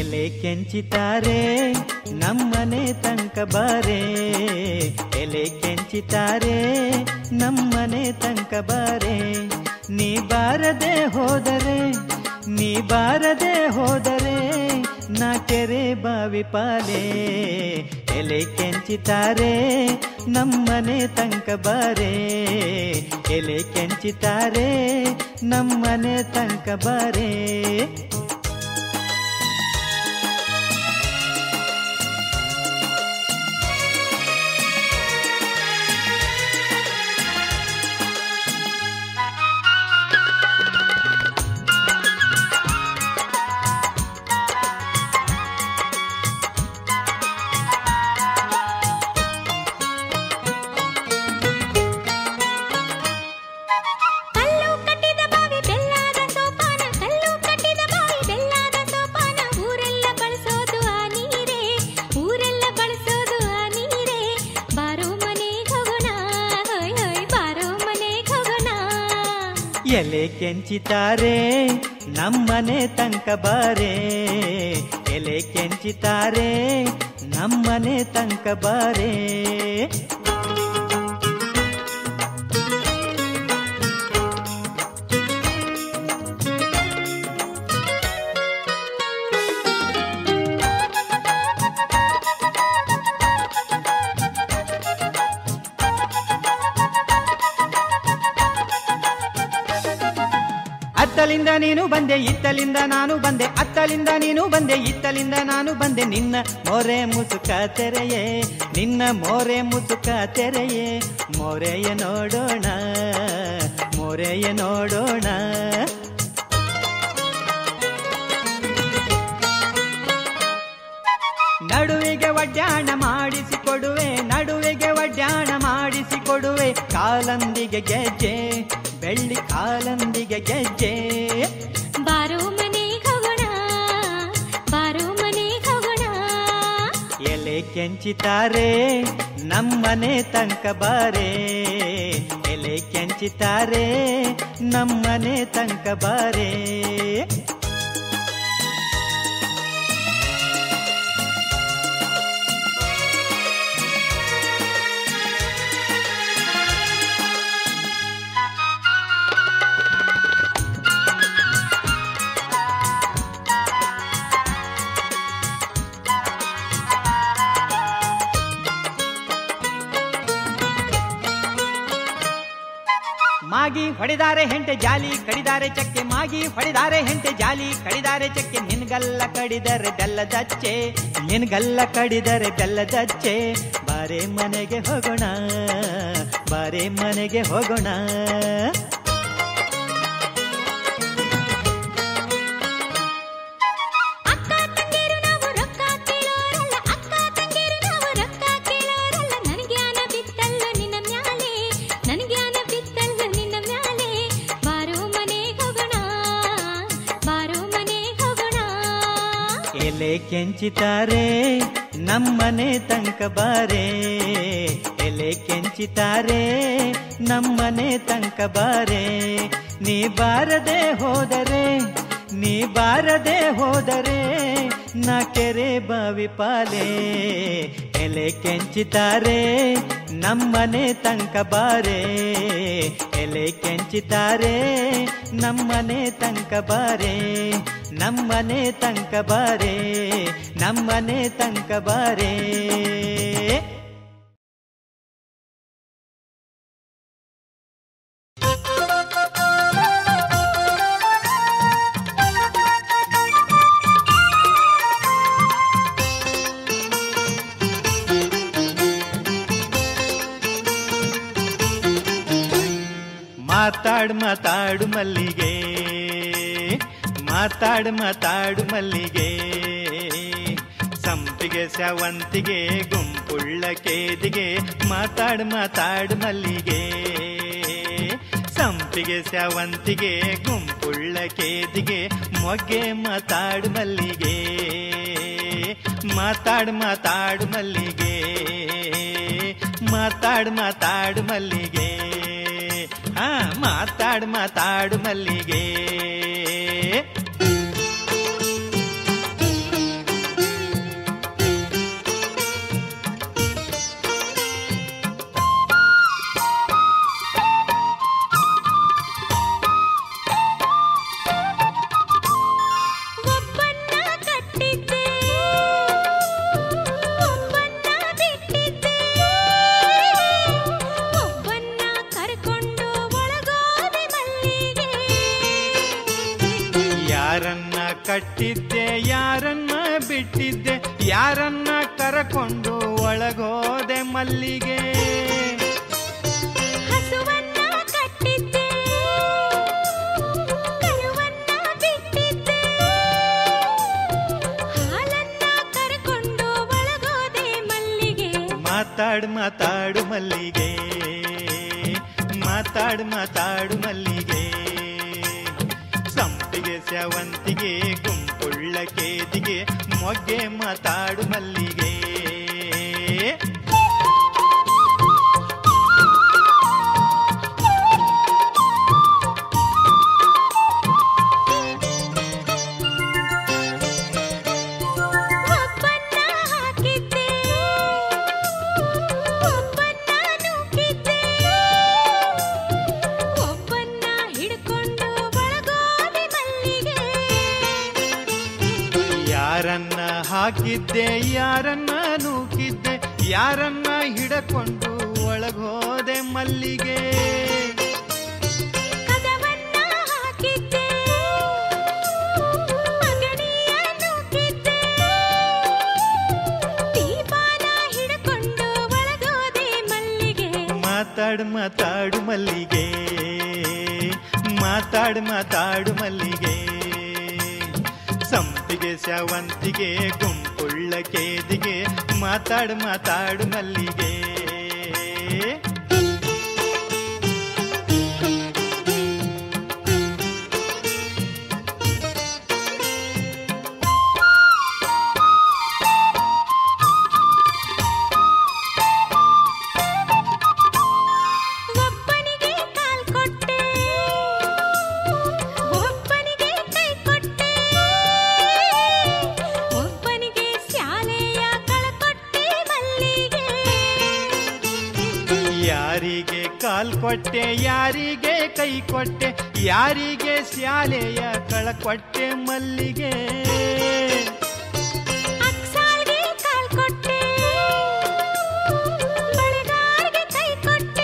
ಎಲೆ ಕೆಂಚಿತಾರೆ ನಮ್ಮನೆ ತನಕ ಬಾರೆ ಎಲೆ ಕೆಂಚಿತಾರೆ ನಮ್ಮನೆ ತನಕ ಬಾರೆ ನೀ ಬಾರದೆ ಹೋದರೆ ನೀ ಬಾರದೆ ಹೋದರೆ ನಾ ಕೆರೆ ಬಾವಿ ಪಾಲೆ ಎಲೆ ಕೆಂಚಿತಾರೆ ನಮ್ಮನೆ ತನಕ ಬಾರೆ ಎಲೆ ಕೆಂಚಿತಾರೆ ನಮ್ಮನೆ ತನಕ ಬಾರೆ ಕಲ್ಲು ಕಟ್ಟಿದ ಬಾವಿ ಬೆಲ್ಲಾದ ಸೋಪಾನ ಕಲ್ಲು ಕಟ್ಟಿದ ಬಾವಿ ಬೆಲ್ಲಾದ ಸೋಪಾನ ಊರೆಲ್ಲ ಬಳಸೋದು ಆ ನೀರೇ ಊರೆಲ್ಲ ಬಳಸೋದು ಆ ನೀರೇ ಬಾರೋ ಮನೆಗೆ ಹೋಗೋಣ ಹೋಯ್ ಹೋಯ್ ಬಾರೋ ಮನೆಗೆ ಹೋಗೋಣ ಎಲೆ ಕೆಂಚಿತಾರೆ ನಮ್ಮನೆ ತನಕ ಬಾರೆ ಎಲೆ ಕೆಂಚಿತಾರೆ ನಮ್ಮನೆ ತನಕ ಬಾರೆ ಅತ್ತಲಿಂದ ನೀನು ಬಂದೆ ಇತ್ತಲಿಂದ ನಾನು ಬಂದೆ ಅತ್ತಲಿಂದ ನೀನು ಬಂದೆ ಇತ್ತಲಿಂದ ನಾನು ಬಂದೆ ನಿನ್ನ ಮೋರೆ ಮುಸುಕ ತೆರೆಯೇ ನಿನ್ನ ಮೋರೆ ಮುಸುಕ ತೆರೆಯೇ ಮೋರೆಯ ನೋಡೋಣ ಮೋರೆಯ ನೋಡೋಣ ನಡುವಿಗೆ ಒಡ್ಯಾಣ ಮಾಡಿಸಿಕೊಡುವೆ ನಡುವಿಗೆ ಒಡ್ಯಾಣ ಮಾಡಿಸಿಕೊಡುವೆ ಕಾಲಂದಿಗೆ ಗೆಜ್ಜೆ ಬೆಳ್ಳಿ ಕಾಲಂದಿಗೆ ಗೆಜ್ಜೆ ಬಾರೋ ಮನೆಗೆ ಹೋಗೋಣ ಬಾರೋ ಮನೆಗೆ ಹೋಗೋಣ ಎಲೆ ಕೆಂಚಿತಾರೆ ನಮ್ಮನೆ ತನಕ ಬಾರೆ ಎಲೆ ಕೆಂಚಿತಾರೆ ನಮ್ಮನೆ ತನಕ ಬಾರೆ ಮಾಗಿ ಹೊಡೆದಾರೆ ಹೆಂಟೆ ಜಾಲಿ ಕಡಿದಾರೆ ಚಕ್ಕೆ ಮಾಗಿ ಹೊಡೆದಾರೆ ಹೆಂಟೆ ಜಾಲಿ ಕಡಿದಾರೆ ಚಕ್ಕೆ ನಿನ್ಗಲ್ಲ ಕಡಿದರೆ ಬೆಲ್ಲದಚ್ಚೆ ನಿನ್ಗಲ್ಲ ಕಡಿದರೆ ಬೆಲ್ಲದಚ್ಚೆ ಬಾರೆ ಮನೆಗೆ ಹೋಗೋಣ ಬಾರೆ ಮನೆಗೆ ಹೋಗೋಣ ಅಕ್ಕ ತಂಗಿರು ನಾವು ರೊಕ್ಕ ಕೇಳೋರಲ್ಲ ಅಕ್ಕ ತಂಗಿರು ನಾವು ರೊಕ್ಕ ಕೇಳೋರಲ್ಲ ನನಗ್ಯಾನ ಬಿತ್ತಲ್ಲ ನಿನ್ನ ಮ್ಯಾಲೆ ನನಗ್ಯಾನ ಬಿತ್ತಲ್ಲ ನಿನ್ನ ಮ್ಯಾಲೆ ಬಾರೋ ಮನೆಗೆ ಹೋಗೋಣ ಬಾರೋ ಮನೆಗೆ ಹೋಗೋಣ ಎಲೆ ಕೆಂಚಿತಾರೆ ನಮ್ಮನೆ ತನಕ ಬಾರೆ ಎಲೆ ಕೆಂಚಿತಾರೆ ನಮ್ಮನೆ ತನಕ ಬಾರೆ ನೀ ಬಾರದೆ ಹೋದರೆ ನೀ ಬಾರದೆ ಹೋದರೆ ನಾ ಕೆರೆ ಬಾವಿ ಪಾಲೆ ಎಲೆ ಕೆಂಚಿತಾರೆ ನಮ್ಮನೆ ತನಕ ಬಾರೆ ಎಲೆ ಕೆಂಚಿತಾರೆ ನಮ್ಮನೆ ತನಕ ಬಾರೆ ನಮ್ಮನೆ ತನಕ ಬಾರೆ ನಮ್ಮನೆ ತನಕ ಬಾರೆ ಮಾತಾಡ್ ಮಾತಾಡು ಮಲ್ಲಿಗೆ ಮಾತಾಡ್ ಮಾತಾಡು ಮಲ್ಲಿಗೆ ಸಂಪಿಗೆ ಸ್ಯಾವಂತಿಗೆ ಗುಂಪುಳ್ಳ ಕೇದಿಗೆ ಮಾತಾಡ್ ಮಾತಾಡು ಮಲ್ಲಿಗೆ ಸಂಪಿಗೆ ಸ್ಯಾವಂತಿಗೆ ಗುಂಪುಳ್ಳ ಕೇದಿಗೆ ಮೊಗ್ಗೆ ಮಾತಾಡು ಮಲ್ಲಿಗೆ ಮಾತಾಡ್ ಮಾತಾಡು ಮಲ್ಲಿಗೆ ಮಾತಾಡ್ ಮಾತಾಡು ಮಲ್ಲಿಗೆ ಹಾ ಮಾತಾಡ್ ಮಾತಾಡು ಮಲ್ಲಿಗೆ ಯಾರನ್ನ ಕಟ್ಟಿದ್ದೆ ಯಾರನ್ನ ಬಿಟ್ಟಿದ್ದೆ ಯಾರನ್ನ ಕರಕೊಂಡು ಒಳಗೋದೆ ಮಲ್ಲಿಗೆ ಹಸುವನ್ನ ಕಟ್ಟಿದ್ದೆ ಕರುವನ್ನ ಬಿಟ್ಟಿದ್ದೆ ಹಾಲನ್ನ ಕರ್ಕೊಂಡು ಒಳಗೋದೆ ಮಲ್ಲಿಗೆ ಮಾತಾಡು ಮಾತಾಡು ಮಲ್ಲಿಗೆ ಮಾತಾಡು ಮಾತಾಡು ಮಲ್ಲಿಗೆ ಸಂಪಿಗೆ ಸ್ಯವಂತಿಗೆ ಗುಂಪುಳ್ಳ ಕೇದಿಗೆ ಮೊಗ್ಗೆ ಮಾತಾಡು ಮಲ್ಲಿಗೆ ಒಬ್ಬನ್ನ ಹಾಕಿದ್ದೆ ಒಬ್ಬನ್ನ ನೂಕಿದ್ದೆ ಒಬ್ಬನ್ನ ಹಿಡ್ಕೊಂಡು ಒಳಗೋದೆ ಮಲ್ಲಿಗೆ ಯಾರನ್ನ ಹಾಕಿದ್ದೆ ಯಾರನ್ನ ನೂಕಿದ್ದೆ ಯಾರನ್ನ ಹಿಡಕೊಂಡು ಒಳಗೋದೆ ಮಲ್ಲಿಗೆ ಕದವನ್ನ ಹಾಕಿದ್ದೆ ಅಗಣಿಯ ನೂಕಿದ್ದೆ ದೀಪಾನ ಹಿಡ್ಕೊಂಡು ಒಳಗೋದೆ ಮಲ್ಲಿಗೆ ಮಾತಾಡು ಮಾತಾಡು ಮಲ್ಲಿಗೆ ಮಾತಾಡು ಮಾತಾಡು ಮಲ್ಲಿಗೆ ಸಂಪಿಗೆ ಸ್ಯವಂತಿಗೆ ಗುಂಪುಳ್ಳ ಕೇದಿಗೆ ಮಾತಾಡು ಮಾತಾಡು ಮಲ್ಲಿಗೆ ಒಬ್ಬನಿಗೆ ಕಾಲ್ ಕೊಟ್ಟೆ ಒಬ್ಬನಿಗೆ ಕೈ ಕೊಟ್ಟೆ ಒಬ್ಬನಿಗೆ ಶಾಲೆಯ ಕಳಕೊಟ್ಟೆ ಮಲ್ಲಿಗೆ ಯಾರಿಗೆ ಕಾಲ್ ಕೊಟ್ಟೆ ಯಾರಿಗೆ ಕೈ ಕೊಟ್ಟೆ ಯಾರಿಗೆ ಶಾಲೆಯ ಕಳಕೊಟ್ಟೆ ಮಲ್ಲಿಗೆ ಅಕ್ಸಾಲ್ಗೆ ಕಾಲ್ ಕೊಟ್ಟೆ ಬಳೆಗಾರ್ಗೆ ಕೈ ಕೊಟ್ಟೆ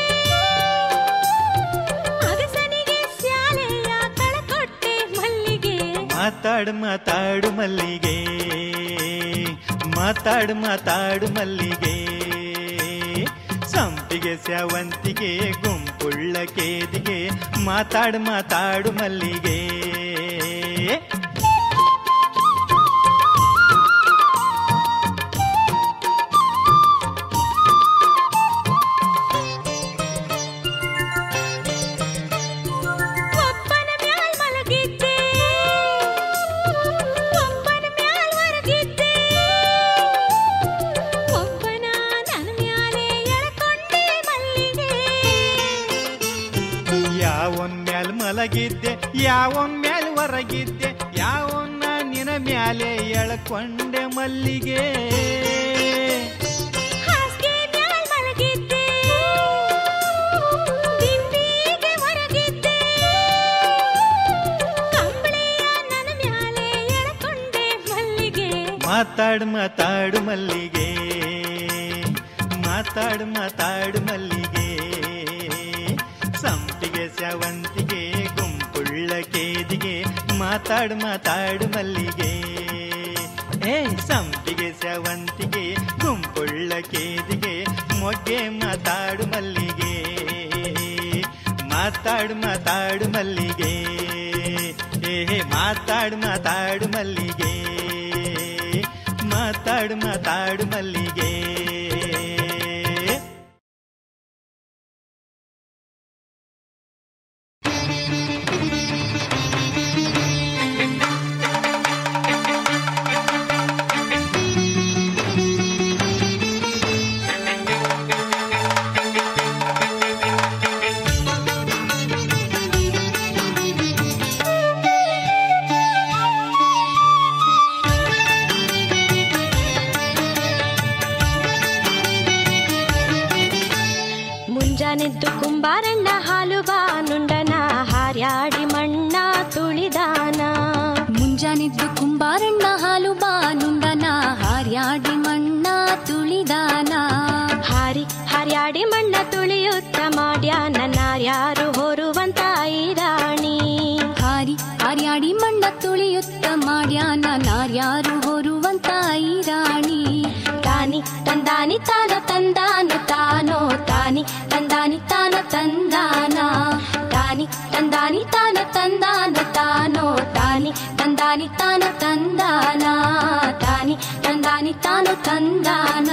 ಅಗಸನಿಗೆ ಶಾಲೆಯ ಕಳಕೊಟ್ಟೆ ಮಲ್ಲಿಗೆ ಮಾತಾಡು ಮಾತಾಡು ಮಲ್ಲಿಗೆ ಮಾತಾಡು ಮಾತಾಡು ಮಲ್ಲಿಗೆ ಸಂಪಿಗೆ ಸ್ಯವಂತಿಗೆ ಗುಂಪುಳ್ಳ ಕೇದಿಗೆ ಮಾತಾಡು ಮಾತಾಡು ಮಲ್ಲಿಗೆ ಒಬ್ಬನ ಮ್ಯಾಲ್ ಮಲಗಿದ್ದೆ ಒಬ್ಬನ ಮ್ಯಾಲ್ ಹೊರಗಿದ್ದೆ ಒಬ್ಬನ ನನ್ನ ಮ್ಯಾಲೆ ಎಳ್ಕೊಂಡೆ ಮಲ್ಲಿಗೆ ಯಾವನ್ ಮ್ಯಾಲ್ ಮಲಗಿದ್ದೆ ಯಾವನ್ ಮ್ಯಾಲ್ ಹೊರಗಿದ್ದೆ ಯಾವನ್ನ ನಿನ ಮ್ಯಾಲೆ ಎಳ್ಕೊಂಡೆ ಮಲ್ಲಿಗೆ ಹಾಸ್ಗೆ ಮ್ಯಾಲ್ ಮಲಗಿದ್ದೆ ದಿಂಬಿಗೆ ಹೊರಗಿದ್ದೆ ಕಂಬಳಿಯ ನನ್ನ ಮ್ಯಾಲೆ ಎಳ್ಕೊಂಡೆ ಮಲ್ಲಿಗೆ ಮಾತಾಡು ಮಾತಾಡು ಮಲ್ಲಿಗೆ ಮಾತಾಡು ಮಾತಾಡು ಮಲ್ಲಿಗೆ ಸಂಪಿಗೆ ಸ್ಯವಂತಿಗೆ ಗುಂಪುಳ್ಳ ಕೇದಿಗೆ ಮಾತಾಡು ಮಾತಾಡು ಮಲ್ಲಿಗೆ ಏ ಸಂಪಿಗೆ ಸ್ಯವಂತಿಗೆ ಗುಂಪುಳ್ಳ ಕೇದಿಗೆ ಮೊಗ್ಗೆ ಮಾತಾಡು ಮಲ್ಲಿಗೆ ಮಾತಾಡು ಮಾತಾಡು ಮಲ್ಲಿಗೆ ಏ ಮಾತಾಡು ಮಾತಾಡು ಮಲ್ಲಿಗೆ ಮಾತಾಡು ಮಾತಾಡು ಮಲ್ಲಿಗೆ ಮುಂಜಾನೆದ್ದು ಕುಂಬಾರಣ್ಣ ಹಾಲು ಬಾನುಂಡನ ಹಾರ್ಯಾಡಿ ಮಣ್ಣ ತುಳಿದಾನ ಮುಂಜಾನೆದ್ದು ಕುಂಬಾರಣ್ಣ ಹಾಲು ಬಾನುಂಡನ ಹಾರ್ಯಾಡಿ ಮಣ್ಣ ತುಳಿದಾನ ಹಾರಿ ಹಾರ್ಯಾಡಿ ಮಣ್ಣ ತುಳಿಯುತ್ತ ಮಾಡ್ಯಾನ ನಾರ್ಯಾರು ಹೊರುವಂತ ಐರಾಣಿ ಹಾರಿ ಹಾರ್ಯಾಡಿ ಮಣ್ಣ ತುಳಿಯುತ್ತ ಮಾಡ್ಯಾನ ನಾರ್ಯಾರು ಹೊರುವಂತ ಐರಾಣಿ ತಾನಿ ತಂದಾನಿ ತಾನ ತಂದಾನು ತಾನೋ ತಾನಿ ತಂದಾನಿ ತಾನ ತಂದಾನ ತಾನಿ ತಂದಾನಿ ತಾನ ತಂದಾನು ತಾನೋ ತಾನಿ ತಂದಾನಿ ತಾನ ತಂದಾನ ತಾನಿ ತಂದಾನಿ ತಾನು ತಂದಾನ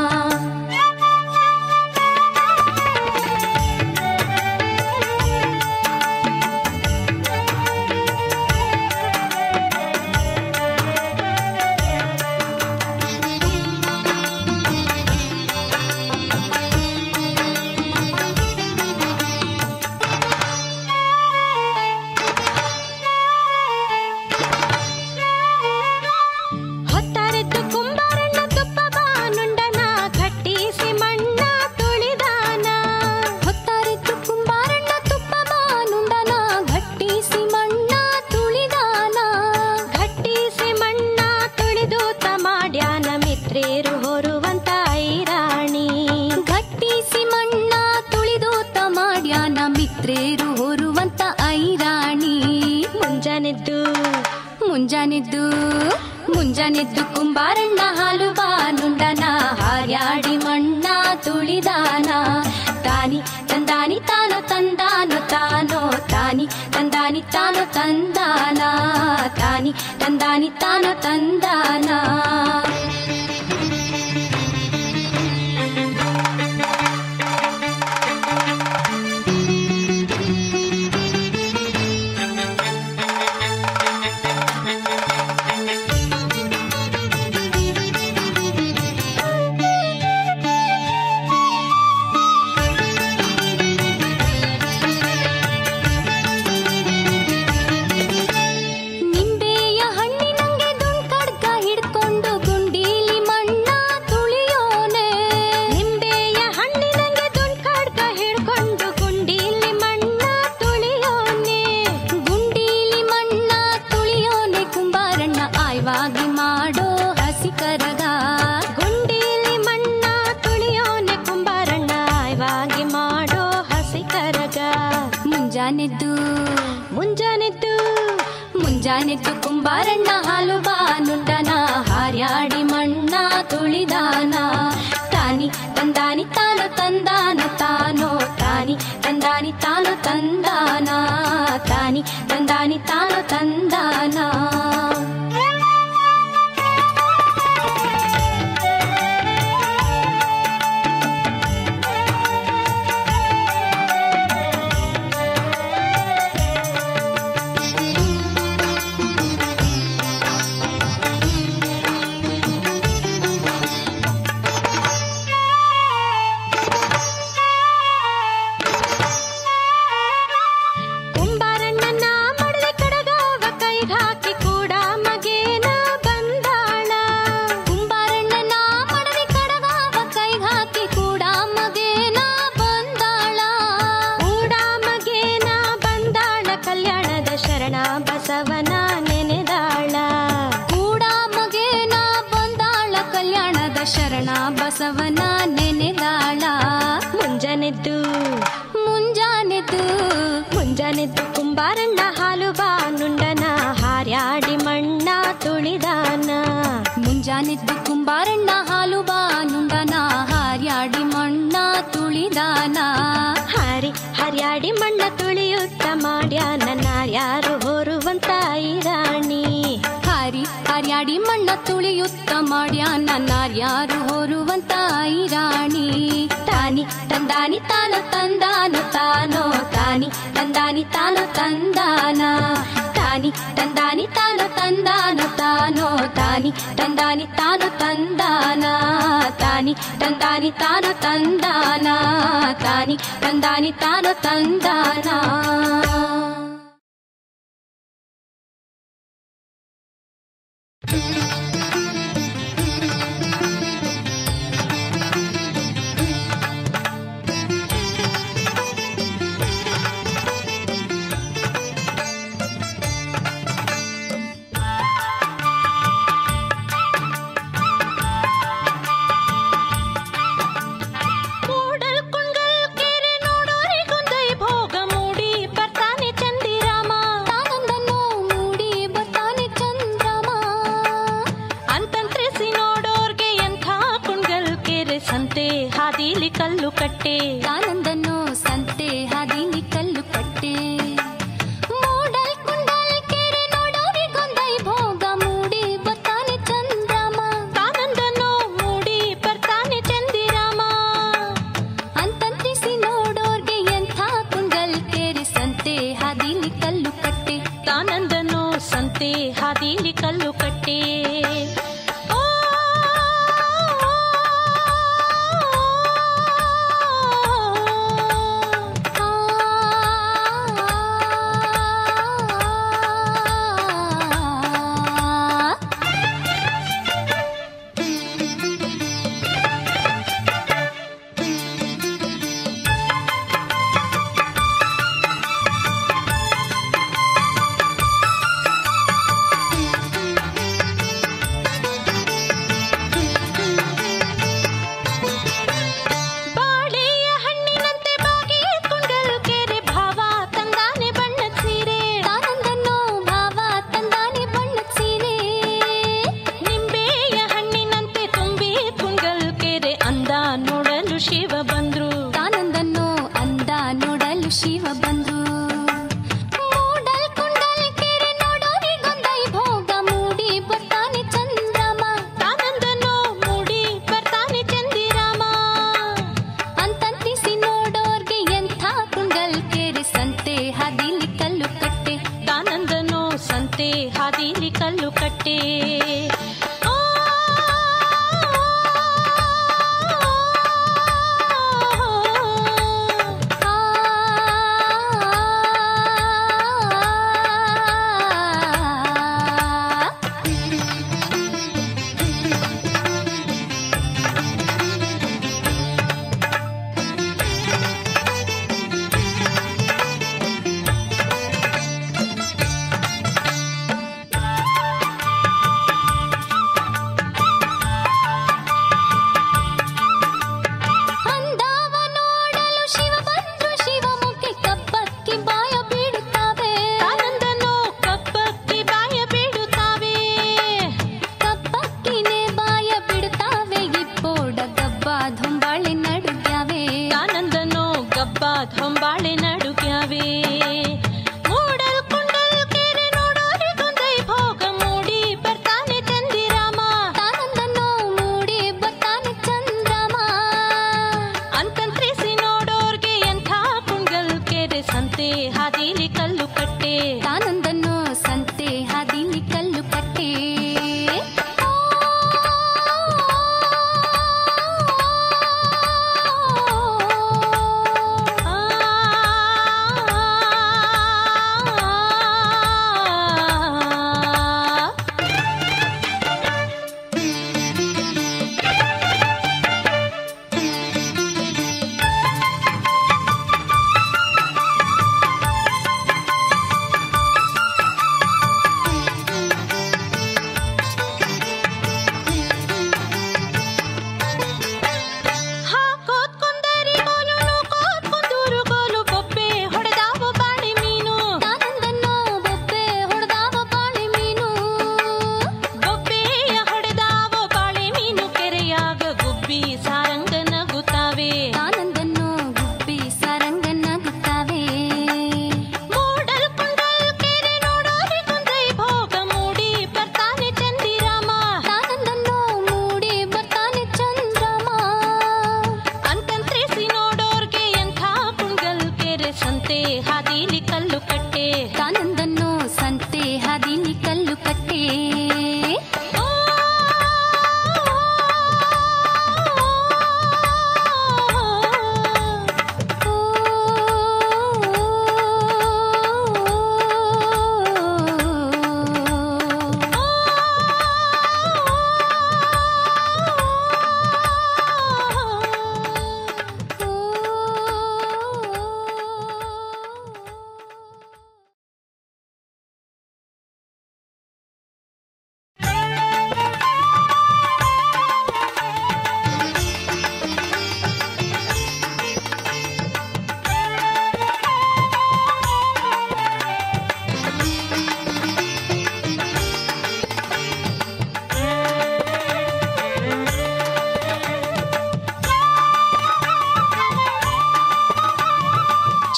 ಹೊತ್ತಾರೆದ್ದು ಕುಂಬಾರಣ್ಣ ತುಪ್ಪ ಬಾನುಂಡನ ಘಟ್ಟಿಸಿ ಮಣ್ಣ ತುಳಿದಾನ ಹೊತ್ತಾರಿತ್ತು ಕುಂಬಾರಣ್ಣ ತುಪ್ಪ ಬಾನುಂಡನ ಘಟ್ಟಿಸಿ ಮಣ್ಣ ತುಳಿದಾನ ಘಟ್ಟಿಸಿ ಮಣ್ಣ ತುಳಿದೂತ ಮಾಡ್ಯಾನ ಮಿತ್ರೇರು ಹೊರುವಂತ ಐರಾಣಿ ಘಟ್ಟಿಸಿ ಮಣ್ಣ ತುಳಿದೋತ ಮಾಡ್ಯಾನ ಮಿತ್ರೇರು ಹೊರುವಂತ ಐರಾಣಿ ಮುಂಜಾನೆದ್ದು ಮುಂಜಾನೆದ್ದು ಮುಂಜಾನೆದ್ದು ಕುಂಬಾರಣ್ಣ ಹಾಲು ಬಾನುಂಡನ ಹಾರ್ಯಾಡಿ ಮಣ್ಣ ತುಳಿದಾನ ತಾನಿ ತಂದಾನಿ ತಾನು ತಂದಾನು ತಾನೋ ತಾನಿ ತಂದಾನಿ ತಾನು ತಂದಾನ ತಾನಿ ತಂದಾನಿ ತಾನು ತಂದಾನ ನಿಂಬೆಯ ಹಣ್ಣಿನಂಗೆ ದುಂಡ್ ಕಡ್ಗ ಹಿಡ್ಕೊಂಡು ಗುಂಡೀಲಿ ಮಣ್ಣ ತುಳಿಯೋನೆ ನಿಂಬೆಯ ಹಣ್ಣಿನಂಗೆ ದುಂಡ್ಕಾಡ್ಕ ಹಿಡ್ಕೊಂಡು ಗುಂಡೀಲಿ ಮಣ್ಣ ತುಳಿಯೋನೆ ಗುಂಡೀಲಿ ಮಣ್ಣ ತುಳಿಯೋನೆ ಕುಂಬಾರಣ್ಣ ಆಯ್ವಾಗಿ ಮಾಡೋ ಹಸಿ ಕರಗ ಗುಂಡೀಲಿ ಮಣ್ಣ ತುಳಿಯೋನೆ ಕುಂಬಾರಣ್ಣ ಆಯ್ವಾಗಿ ಮಾಡೋ ಹಸಿ ಕರಗ ಮುಂಜಾನೆದ್ದು ಮುಂಜಾನೆದ್ದು ಮುಂಜಾನೆದ್ದು ಕುಂಬಾರಣ್ಣ ಹಾಲು ಬಾನುಂಡನ ಹಾರ್ಯಾಡಿ ಮಣ್ಣ ತುಳಿದಾನ ತಾನಿ ತಂದಾನಿ ತಾನು ತಂದಾನ ತಾನೋ ತಾನಿ ತಂದಾನಿ ತಾನು ತಂದಾನ ತಾನಿ ತಂದಾನಿ ತಾನು ತಂದಾನ ಕುಂಬಾರಣ್ಣನ ಮಡದೆ ಕಡಗವ ಕೈಗಾಕಿ ಕೂಡ ಮಗೇನ ಬಂದಾಳ ಕುಂಬಾರಣ್ಣನ ಮಡದಿ ಕಡಗಾವ ಕೈಗಾಕಿ ಕೂಡ ಮಗೇನ ಬಂದಾಳ ಕೂಡ ಮಗೇನ ಬಂದಾಳ ಕಲ್ಯಾಣದ ಶರಣ ಬಸವನ ನೆನೆದಾಳ ಕೂಡ ಮಗೇನ ಬಂದಾಳ ಕಲ್ಯಾಣದ ಶರಣ ಬಸವನ ನೆನೆದಾಳ ಮುಂಜಾನೆದ್ದು ಮುಂಜಾನೆದು ಮುಂಜಾನೆದ್ದು ಕುಂಬಾರಣ್ಣ ಹಾಲು ಬಾನುಂಡನ ಹಾರ್ಯಾಡಿ ಮಣ್ಣ ತುಳಿದಾನ ಮುಂಜಾನೆದ್ದು ಕುಂಬಾರಣ್ಣ ಹಾಲು ಬಾನುಂಡನ ಹಾರ್ಯಾಡಿ ಮಣ್ಣ ತುಳಿದಾನ ಹಾರಿ ಹರ್ಯಾಡಿ ಮಣ್ಣ ತುಳಿಯುತ್ತ ಮಾಡ್ಯಾನ ಯಾರು ಹೊರುವಂತ ಐರಾಣಿ ಹಾರಿ ಹಾರ್ಯಾಡಿ ಮಣ್ಣ ತುಳಿಯುತ್ತ ಮಾಡ್ಯಾನ ನಾರ್ಯಾರು ಹೊರುವಂತ ಐರಾಣಿ ತಾನಿ ತಂದಾನಿ ತಾನು ತಂದಾನು ತಾನೋ ತಾನಿ ತಂದಾನಿ ತಾನು ತಂದಾನ ತಾನಿ ತಂದಾನಿ ತಾನು ತಂದಾನು ತಾನೋ ತಾನಿ ತಂದಾನಿ ತಾನು ತಂದಾನ ತಾನಿ ತಂದಾನಿ ತಾನು ತಂದಾನ ತಾನಿ ತಂದಾನಿ ತಾನು ತಂದಾನ ಕೂಡಲ್ ಕುಂಡಲ್ ಕೆರೆ ನೋಡೋರಿಗೊಂದೈ ಭೋಗ ಮೂಡಿ ಬರ್ತಾನೆ ಕಟ್ಟೆ ಆನಂದನೋ ಸಂತೆ ಹಾದಿಲಿ ಕಲ್ಲು ಕಟ್ಟೆ ಮೂಡಲ್ ಕುಂಡಲ್ ಕೆರೆ ನೋಡೋರಿಗೊಂದೈ ಭೋಗ ಮೂಡಿ ಬರ್ತಾನೆ ಚಂದ್ರಮ ತಾನಂದನೋ ಮೂಡಿ ಬರ್ತಾನೆ ಚಂದಿರಾಮ ಅಂತಂತಿಸಿ ನೋಡೋರ್ಗೆ ಎಂಥ ಕುಂಡಲ್ ಕೆರೆ ಸಂತೆ ಹಾದಿಲಿ ಕಲ್ಲು ಕಟ್ಟೆ ತಾನಂದನೋ ಸಂತೆ ಹಾದಿಲಿ ಕಲ್ಲು ಕಟ್ಟೆ ಓ, ಆ, ಆ, ಆ. ಬಾಳೆಯ ಹಣ್ಣಿನಂತೆ ಬಾಗಿ ಕುಂಡಲ್ ಕೆರೆ ಭಾವ ತಂದಾನೆ ಬಣ್ಣದ ಸೀರೆ ತಾನಂದನೋ ಭಾವ ತಂದಾನೆ ಬಣ್ಣದ ಸೀರೆ ನಿಂಬೆಯ ಹಣ್ಣಿನಂತೆ ತುಂಬಿ ಕುಂಡಲ್ ಕೆರೆ ಅಂದ ನೋಡಲು ಶಿವ ಬಂದ್ರು ತಾನಂದನೋ ಅಂದ ನೋಡಲು ಶಿವ ಬಂದು ಮೂಡಲ್ ಕುಂಡಲ್ ಕೆರೆ ನೋಡೋರಿಗೊಂದೈ ಭೋಗ ಮೂಡಿ ಬರ್ತಾನೆ ಚಂದ್ರಮ ತಾನಂದನೋ ಮೂಡಿ ಬರ್ತಾನೆ ಚಂದಿರಾಮ ಅಂತಂತಿಸಿ ನೋಡೋರ್ಗೆ ಎಂಥ ಕುಂಡಲ್ ಕೆರೆ ಸಂತೆ ಹಾದಿಲಿ ಕಲ್ಲು ಕಟ್ಟೆ ತಾನಂದನೋ ಸಂತೆ ಹಾದಿಲಿ ಕಲ್ಲು ಕಟ್ಟೆ ಆ, ಆ, ಆ, ಆ.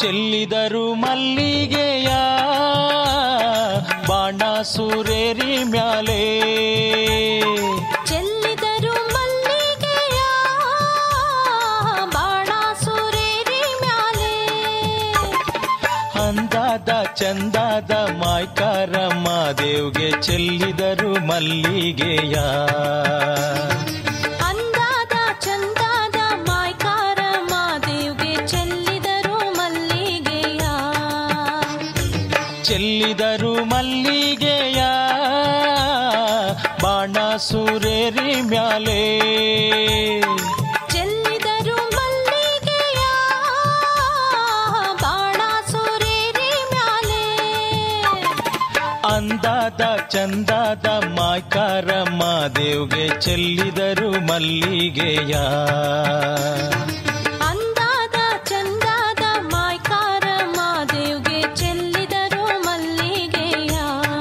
ಚೆಲ್ಲಿದರು ಮಲ್ಲಿಗೆಯ ಬಾಣ ಸುರೇರಿ ಮ್ಯಾಲೆ ಚೆಲ್ಲಿದರು ಮಲ್ಲಿಗೆಯ ಬಾಣ ಸುರೇರಿ ಮ್ಯಾಲೆ ಅಂದಾದ ಚಂದಾದ ಮಾಯ್ಕಾರ ಮಾದೇವ್ಗೆ ಚೆಲ್ಲಿದರು ಮಲ್ಲಿಗೆಯ ಅಂದಾದ ಚಂದಾದ ಮಾಯ್ಕಾರ ಮಾದೇವ್ಗೆ ಚೆಲ್ಲಿದರು ಮಲ್ಲಿಗೆಯ ಚೆಲ್ಲಿದರು ಮಲ್ಲಿಗೆಯ ಬಾಣ ಸುರೇರಿ ಮ್ಯಾಲೆ ಚೆಲ್ಲಿದರು ಮಲ್ಲಿಗೆಯ ಬಾಣ ಸುರೇರಿ ಮ್ಯಾಲೆ ಅಂದಾದ ಚಂದಾದ ಮಾಯ್ಕಾರ ಮಾದೇವ್ಗೆ ಚೆಲ್ಲಿದರು ಮಲ್ಲಿಗೆಯ ಅಂದಾದ ಚಂದಾದ ಮಾಯ್ಕಾರ ಮಾದೇವ್ಗೆ ಚೆಲ್ಲಿದರು ಮಲ್ಲಿಗೆಯ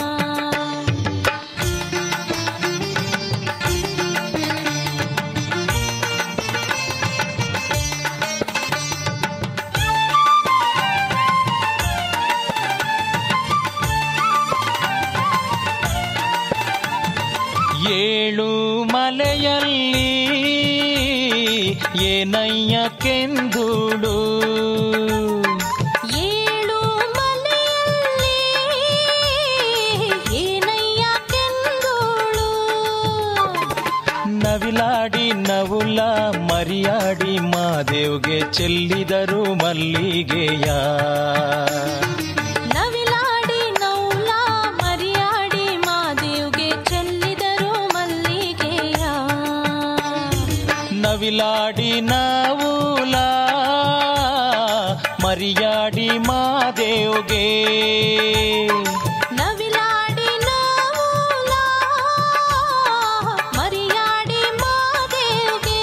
ಏಳು ಮಲೆಯಲ್ಲಿ ಏನಯ್ಯ ಕೆಂದುಳು ಏಳು ಮಲೆಯಲ್ಲಿ ಏನಯ್ಯ ಕೆಂದೋಳು ನವಿಲಾಡಿ ನವುಲ ಮರಿಯಾಡಿ ಮಾದೇವ್ಗೆ ಚೆಲ್ಲಿದರು ಮಲ್ಲಿಗೆಯ ನವಿಲಾಡಿ ನೌಲ ಮರಿಯಾಡಿ ಮಾದೇವ್ಗೆ ಚೆಲ್ಲಿದರು ಮಲ್ಲಿಗೆಯ ನವಿಲಾಡಿ ನವುಲ ಮರಿಯಾಡಿ ಮಾದೇವ್ಗೆ ನವಿಲಾಡಿ ನೌಲ ಮರಿಯಾಡಿ ಮಾದೇವ್ಗೆ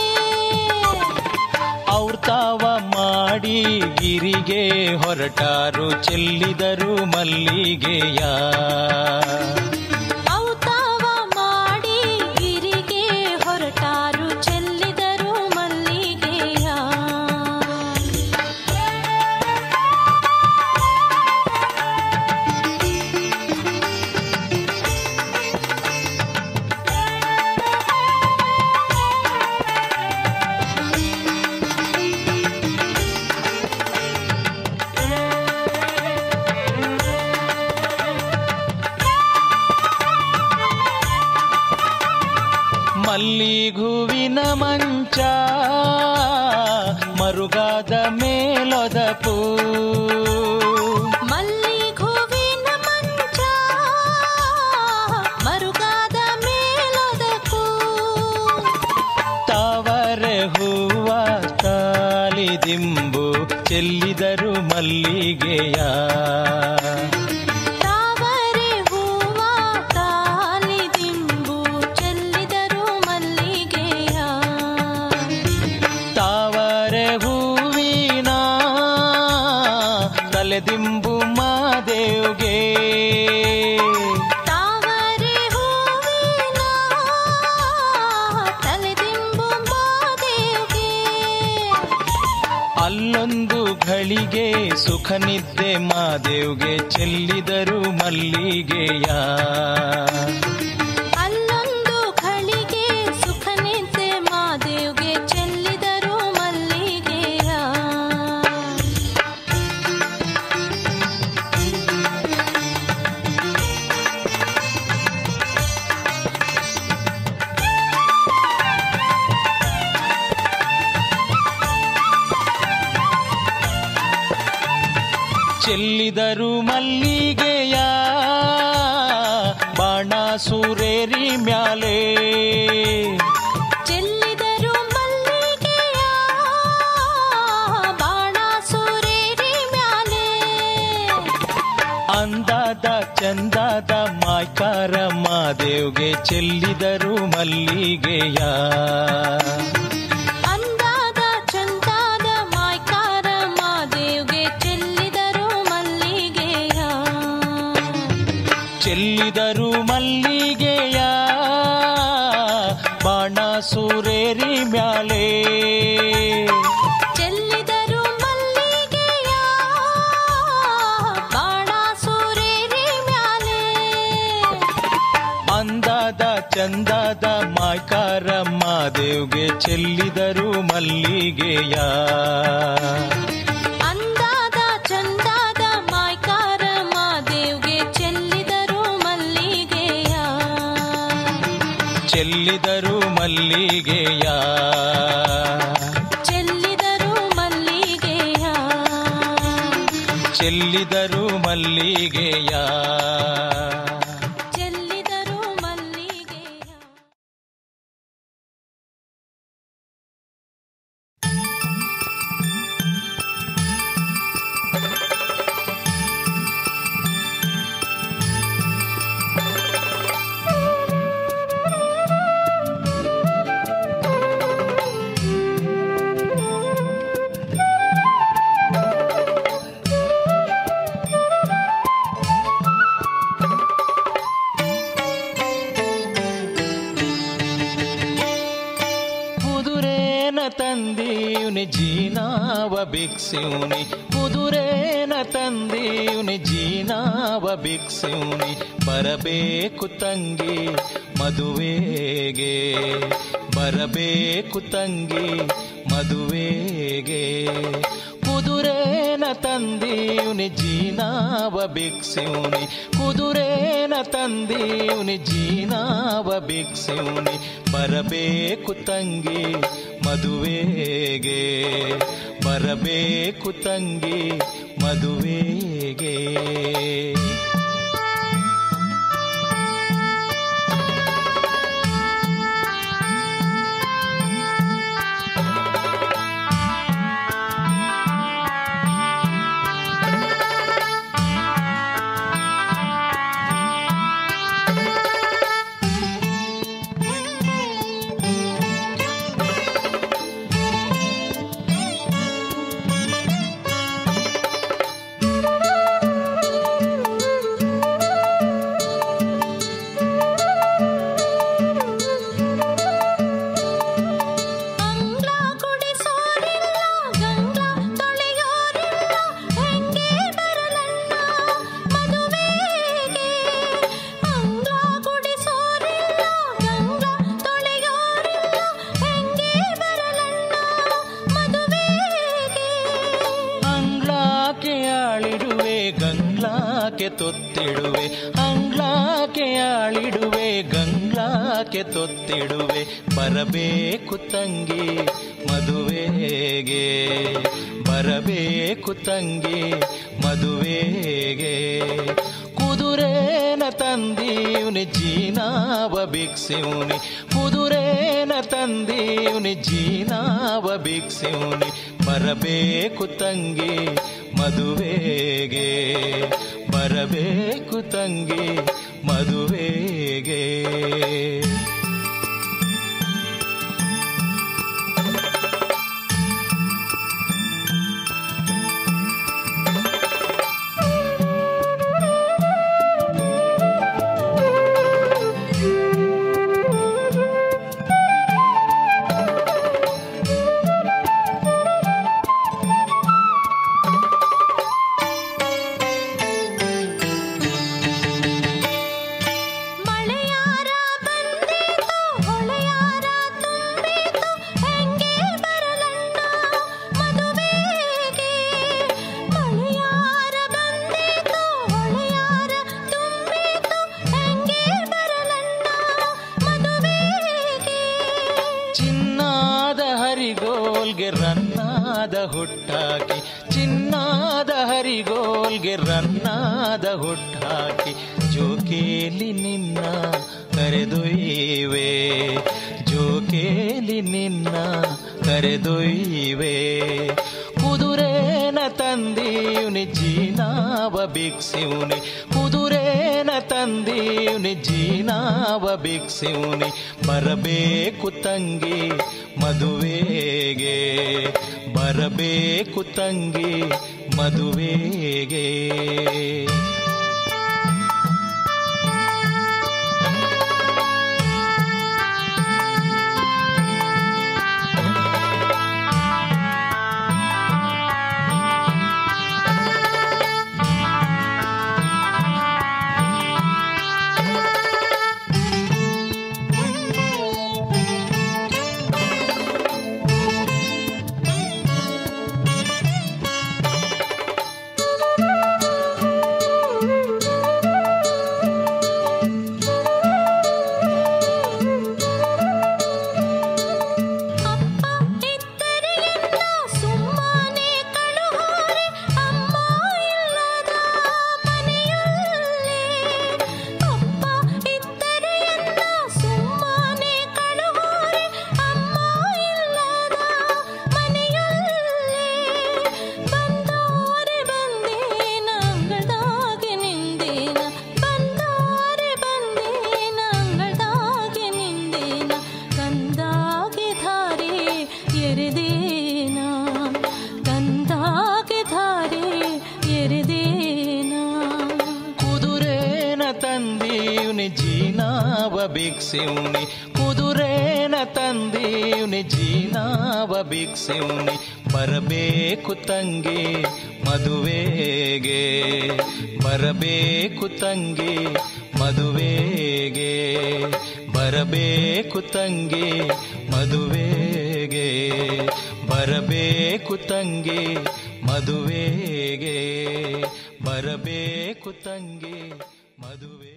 ಅವ್ರ ತಾವ ಮಾಡಿ ಗಿರಿಗೆ ಹೊರಟಾರು ಚೆಲ್ಲಿದರು ಮಲ್ಲಿಗೆಯ ಔತಾವ ಮಾಡಿ ಗಿರಿಗೆ ಹೊರಟಾರು ಚೆಲ್ಲಿದರು ಮಲ್ಲಿಗೆಯ ಮಲ್ಲಿಗುವಿನ ಮಂಚ ಮರುಗಾದ ಮೇಲೊದಪು ಮಲ್ಲಿಘುವಿನ ಮಂಚ ಮರುಗಾದ ಮೇಲೊದಕು ತಾವರೆ ಹೂವ ತಾಲಿದಿಂಬು ಚೆಲ್ಲಿದರು ಮಲ್ಲಿಗೆಯ ತಾವರೆ ಹೂವ ತಾಲಿದಿಂಬು ಚೆಲ್ಲಿದರು ಮಲ್ಲಿಗೆಯ ತಾವರೆ ಹೂವಿನ ತಲೆದಿಂಬು ಮಾದೇವ್ಗೆ ತಾವರೆ ಹೂವಿನ ತಲೆದಿಂಬು ಮಾದೇವ್ಗೆ ಅಲ್ಲೊಂದು ಘಳಿಗೆ ಸುಖ ನಿದ್ದೆ ಮಾದೇವ್ಗೆ ಚೆಲ್ಲಿದರು ಮಲ್ಲಿಗೆಯ ಅಲ್ಲೊಂದು ಘಳಿಗೆ ಸುಖ ನಿದ್ದೆ ಮಾದೇವ್ಗೆ ಚೆಲ್ಲಿದರು ಮಲ್ಲಿಗೆಯ ಚೆಲ್ಲಿದರು ಮಲ್ಲಿಗೆಯ ಬಾಣ ಸುರೇರಿ ಮ್ಯಾಲೆ ಚೆಲ್ಲಿದರು ಮಲ್ಲಿಗೆಯ ಬಾಣ ಸುರೇರಿ ಮ್ಯಾಲೆ ಅಂದಾದ ಚಂದಾದ ಮಾಯ್ಕಾರ ಮಾದೇವ್ಗೆ ಚೆಲ್ಲಿದರು ಮಲ್ಲಿಗೆಯ ಅಂದಾದ ಚಂದಾದ ಮಾಯ್ಕಾರ ಮಾದೇವ್ಗೆ ಚೆಲ್ಲಿದರು ಮಲ್ಲಿಗೆಯ ಚೆಲ್ಲಿದರು ಮಲ್ಲಿಗೆಯ ಬಾಣ ಸುರೇರಿ ಮ್ಯಾಲೆ ಚೆಲ್ಲಿದರು ಮಲ್ಲಿಗೆಯ ಚಂದದ ಮಾಯ್ಕಾರಮ್ಮ ದೇವ್ಗೆ ಚೆಲ್ಲಿದರು ಮಲ್ಲಿಗೆಯ ಅಂದಾದ ಚಂದಾದ ಮಾಯ್ಕಾರ ಮಾದೇವ್ಗೆ ಚೆಲ್ಲಿದರು ಮಲ್ಲಿಗೆಯ ಚೆಲ್ಲಿದರು ಮಲ್ಲಿಗೆಯ ಚೆಲ್ಲಿದರು ಮಲ್ಲಿಗೆಯ ಚೆಲ್ಲಿದರು ಮಲ್ಲಿಗೆಯ ಚೆಲ್ಲಿದರು ಮಲ್ಲಿಗೆಯ ಕುದುರೇನ ತಂದೀವ್ನಿ ಜೀನಾವ ಭಿಕ್ಷಿವ್ನಿ ಕುದುರೇನ ತಂದೀವ್ನಿ ಜೀನಾವ ಭಿಕ್ಷಿವ್ನಿ ಬರಬೇಕು ತಂಗಿ ಮದುವೆಗೆ ಬರಬೇಕು ತಂಗಿ ಮದುವೆಗೆ ಕುದುರೇನ ತಂದೀವ್ನಿ ಜೀನಾವ ಭಿಕ್ಷಿವ್ನಿ ಕುದುರೇನ ತಂದೀವ್ನಿ ಜೀನಾವ ಭಿಕ್ಷಿವ್ನಿ ಬರಬೇಕು ತಂಗಿ ಮದುವೆಗೆ ಬರಬೇಕು ತಂಗಿ ಮದುವೆಗೆ ಅಂಗ್ಲ ಕುಡಿಸೋರಿಲ್ಲ ಗಂಗ್ಲ ತೊಳೆಯೋರಿಲ್ಲ ಹೆಂಗೆ ಬರಲಣ್ಣ ಮದುವೆಗೆ ಅಂಗ್ಲ ಕುಡಿಸೋರಿಲ್ಲ ಗಂಗ್ಲ ತೊಳೆಯೋರಿಲ್ಲ ಹೆಂಗೆ ಬರಲಣ್ಣ ಮದುವೆಗೆ ಅಂಗ್ಲಾಕೆ ಆಳಿಡುವೆ ಗಂಗ್ಲಾಕೆ ತೊತ್ತಿಡುವೆ ಅಂಗ್ಲಾಕೆ ಆಳಿಡುವೆ ಗಂಗ್ಲಾಕೆ ತೊತ್ತಿಡುವೆ ಬರಬೇಕು ತಂಗಿ ಮದುವೆಗೆ ಬರಬೇಕು ತಂಗಿ ಮದುವೆಗೆ ಕುದುರೇನ ತಂದೀವ್ನಿ ಜೀನಾವ ಭಿಕ್ಷಿವ್ನಿ ಕುದುರೇನ ತಂದೀವ್ನಿ ಜೀನಾವ ಭಿಕ್ಷಿವ್ನಿ ಬರಬೇಕು ತಂಗಿ ಮದುವೆಗೆ ಬರಬೇಕು ತಂಗಿ ಮದುವೆಗೆ ಮಳೆಯಾರ ಬಂದೀತು ಹೊಳೆಯಾರ ತುಂಬಿತು ಹೆಂಗೆ ಬರಲಣ್ಣ ಮದುವೆಗೆ ಮಳೆಯಾರ ಬಂದೀತು ಹೊಳೆಯಾರ ತುಂಬಿತು ಹೆಂಗೆ ಬರಲಣ್ಣ ಮದುವೆಗೆ ಚಿನ್ನಾದ ಹರಿಗೋಲ್ಗೆ ರನ್ನಾದ ಹುಟ್ಟಾಕಿ ಚಿನ್ನಾದ ಹರಿಗೋಲ್ಗೆ ರನ್ನಾದ ಹುಟ್ಟಾಕಿ ಜೋಕೇಲಿ ನಿನ್ನ ಕರೆದೊಯ್ಯುವೆ ಜೋಕೇಲಿ ನಿನ್ನ ಕರೆದೊಯ್ಯುವೆ ಕುದುರೇನ ತಂದೀವ್ನಿ ಜೀನಾವ ಭಿಕ್ಷಿವ್ನಿ ಕುದುರೇನ ತಂದೀವ್ನಿ ಜೀನಾವ ಭಿಕ್ಷಿವ್ನಿ ಬರಬೇಕು ತಂಗಿ ಮದುವೆಗೆ ಬರಬೇಕು ತಂಗಿ ಮದುವೆಗೆ ತಂದೀವ್ನಿ ಜೀನಾವ ಭಿಕ್ಷಿವ್ನಿ ಕುದುರೇನ ತಂದೀವ್ನಿ ಜೀನಾವ ಭಿಕ್ಷಿವ್ನಿ ಬರಬೇಕು ತಂಗಿ ಮದುವೆಗೆ ಬರಬೇಕು ತಂಗಿ ಮದುವೆಗೆ ಬರಬೇಕು ತಂಗಿ ಮದುವೆಗೆ ಬರಬೇಕು ತಂಗಿ ಮದುವೆಗೆ ಬರಬೇಕು ತಂಗಿ ಮದುವೆ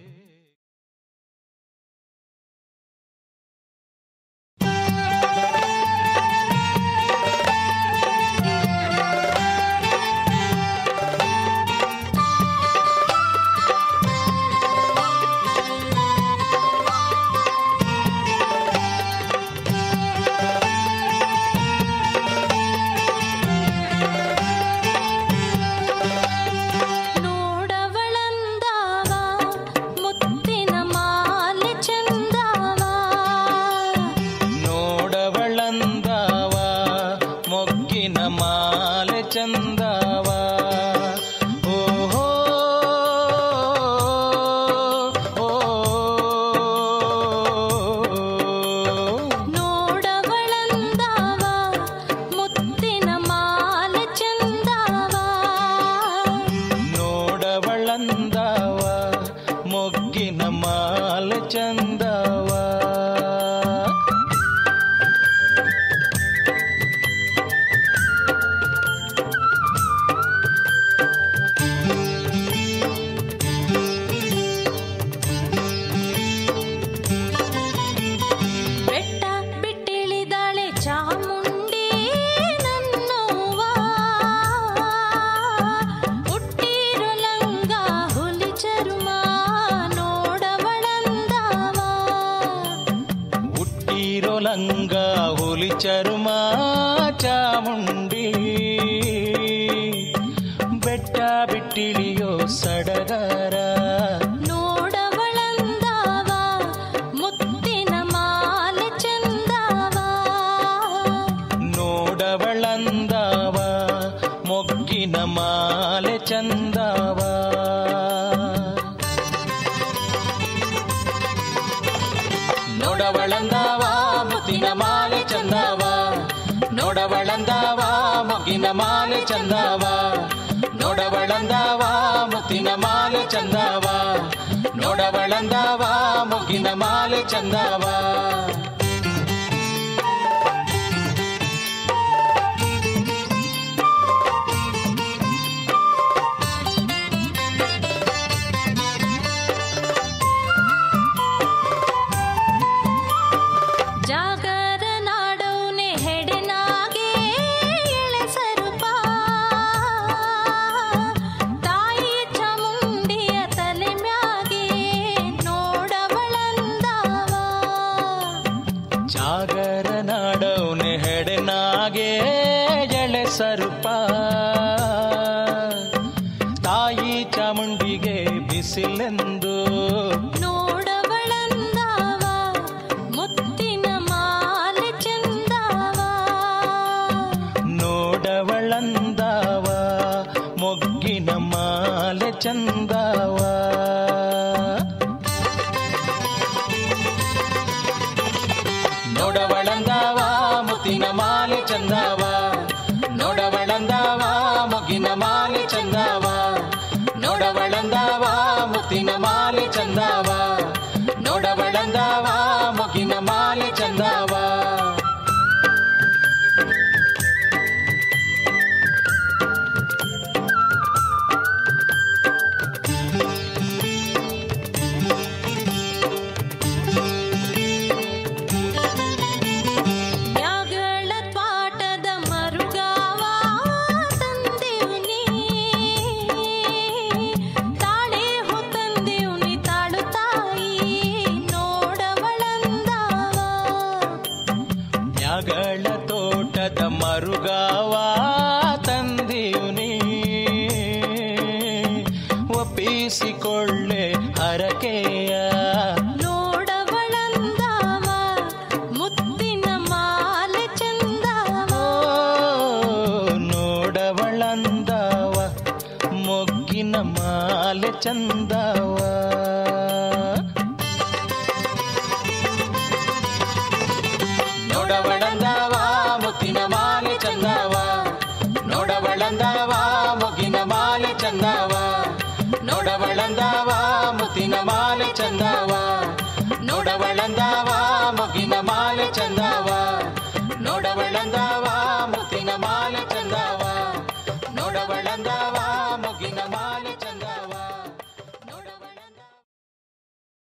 ನೋಡವಳಂದಾವ ಮುತ್ತಿನ ಮಾಲೆ ಚಂದಾವ ನೋಡವಳಂದಾವ ಮೊಗ್ಗಿನ ಮಾಲೆ ಚಂದಾವ ಓಹೋ ಓ ನೋಡವಳಂದಾವ ಮುತ್ತಿನ ಮಾಲೆ ಚಂದಾವ ನೋಡವಳಂದಾವ ಮೊಗ್ಗಿನ ಮಾಲೆ ಚಂದಾವ ಬೆಟ್ಟ ಬಿಟ್ಟಿಳಿದಾಳೆ ಚಾಮುಂಡಿ ನನ್ನವ್ವ ಹುಟ್ಟಿರೋ ಲಂಗ ಹುಲಿ ಚರ್ಮ ನೋಡವಳಂದಾವ ಹುಟ್ಟಿರೋ ಲಂಗ ಹುಲಿ ಚರ್ಮ ಚಾಮುಂಡಿ ಬೆಟ್ಟ ಬಿಟ್ಟಿಳಿಯೋ ಸಡಗರ ನೋಡವಳಂದಾವ ಮುತ್ತಿನ ಮಾಲೆ ಚಂದಾವ ನೋಡವಳಂದಾವ ಮೊಗ್ಗಿನ ಮಾಲೆ ಚಂದಾವ ನೋಡವಳಂದಾವ ಮುತ್ತಿನ ಮಾಲೆ ಚಂದಾವ ನೋಡವಳಂದಾವ ಮೊಗ್ಗಿನ ಮಾಲೆ ಚಂದಾವ ನೋಡವಳಂದಾವ ಮುತ್ತಿನ ಮಾಲೆ ಚಂದಾವ ನೋಡವಳಂದಾವ ಮೊಗ್ಗಿನ ಮಾಲೆ ಚಂದಾವ ಜಾಗರ ನಾಡೌನೆ ಹೆಡೆನಾಗೆ ಎಳೆ ಸರುಪ ತಾಯಿ ಚಾಮುಂಡಿಯ ತಲೆ ಮ್ಯಾಗೆ ನೋಡವಳಂದಾವ ಜಾಗರ ನಾಡವನೆ ಹೆಡೆನಾಗೆ ಎಳೆ ಸರುಪ ತಾಯಿ ಚಾಮುಂಡಿಗೆ ಬಿಸಿಲೆಂದು ನೋಡವಳಂದಾವ ಮುತ್ತಿನ ಮಾಲೆ ಚಂದಾವ ನೋಡವಳಂದಾವ ಮೊಗ್ಗಿನ ಮಾಲೆ ಚಂದಾವ ನೋಡವಳಂದಾವ ಮುತ್ತಿನ ಮಾಲೆ ಚಂದಾವ ನೋಡವಳಂದಾವ ಮೊಗ್ಗಿನ ಮಾಲೆ ಚಂದಾವ ನೋಡವಳಂದಾವ ಮುತ್ತಿನ ಮಾಲೆ ಚಂದಾವ ನೋಡವಳಂದಾವ ಮೊಗ್ಗಿನ ಮಾಲೆ ಚಂದಾವ ಯಾಗಳ ತ್ವಾಟದ ಮರುಗಾವ ತಂದೆವ್ನಿ ತಾಳೆ ಹೊತ್ತಂದೆವ್ನಿ ತಾಳು ತಾಯಿ ನೋಡವಳಂದಾವ ನ್ಯಾಗಳ ತೋಟದ ಮರುಗಾವ ತಂದೀವ್ನಿ ಒಪ್ಪಿಸಿಕೊಳ್ಳೆ ಹರಕೆಯ ನೋಡವಳಂದಾವ ಮುತ್ತಿನ ಮಾಲೆ ಚಂದಾವ ಓ, ನೋಡವಳಂದಾವ ಮೊಗ್ಗಿನ ಮಾಲೆ ಚಂದಾವ ಚಂದವ